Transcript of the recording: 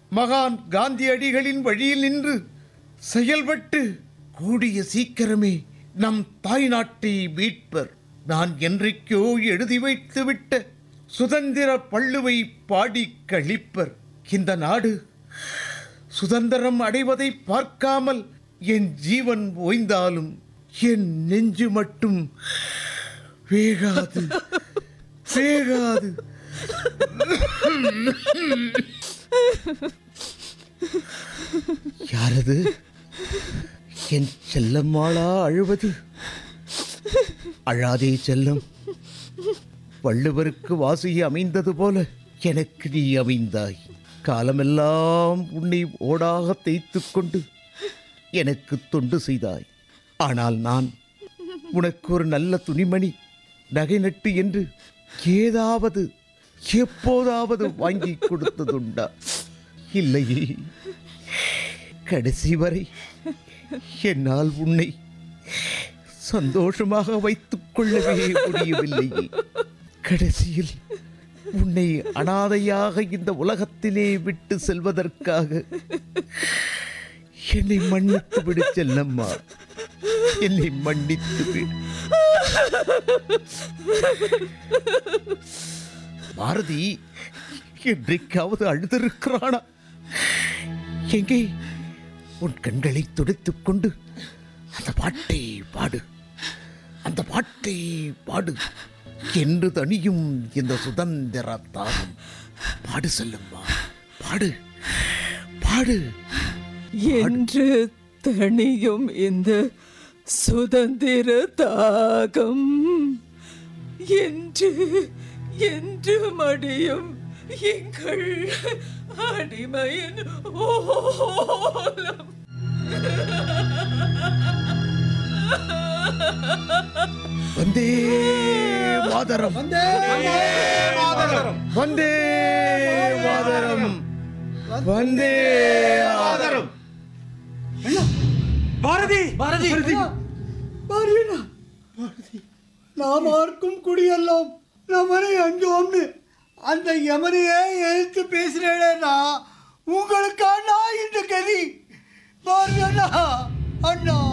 மகான் காந்தியடிகளின் வழியில் நின்று செயல்பட்டு கூடிய சீக்கிரமே நம் தாய்நாட்டை மீட்பர் நான் என்றைக்கோ எழுதி வைத்துவிட்ட சுதந்திர பள்ளுவை பாடி கழிப்பர் இந்த நாடு சுதந்திரம் அடைவதை பார்க்காமல் என் ஜீவன் ஓய்ந்தாலும் என் நெஞ்சு மட்டும் வேகாது வேகாது யாரது என் செல்லம்மாளா அழுவது அழாதே செல்லம் வள்ளுவருக்கு வாசி அமைந்தது போல எனக்கு நீ அமைந்தாய் காலமெல்லாம் உன்னை ஓடாக தேய்த்துக் கொண்டு எனக்கு தொண்டு செய்தாய் ஆனால் நான் உனக்கு ஒரு நல்ல துணிமணி நகை நட்டு என்று ஏதாவது எப்போதாவது வாங்கி கொடுத்ததுண்டா இல்லையே கடைசி வரை என்னால் உன்னை சந்தோஷமாக வைத்துக் கொள்ளவே முடியவில்லையே கடைசியில் உன்னை அனாதையாக இந்த உலகத்திலே விட்டு செல்வதற்காக என்னை மன்னித்து விடு செல்லம்மா என்னை மன்னித்து விடு பாரதி என்றைக்காவது அழுதிருக்கிறானா எங்கே உன் கண்களை துடைத்துக் கொண்டு அந்த பாட்டை பாடு அந்த பாட்டை பாடு என்று தனியும் இந்த சுதந்திர தாகம் பாடு செல்லும்மா பாடு பாடு என்று தணியும் இந்த சுதந்திர தாகம் என்று என்று மடியும் எங்கள் அடிமையின் ஓலம் வந்தே மாதரம் வந்தே மாதரம் வந்தே மாதரம் வந்தே மாதரம் பாரதி பாரதி பாரியண்ணா நாம் ஆர்க்கும் குடியெல்லாம் நம்மனை அஞ்சோம்னு அந்த யமனையே எழுத்து பேசினேடா உங்களுக்கா நான் இந்த கதி பாரியண்ணா அண்ணா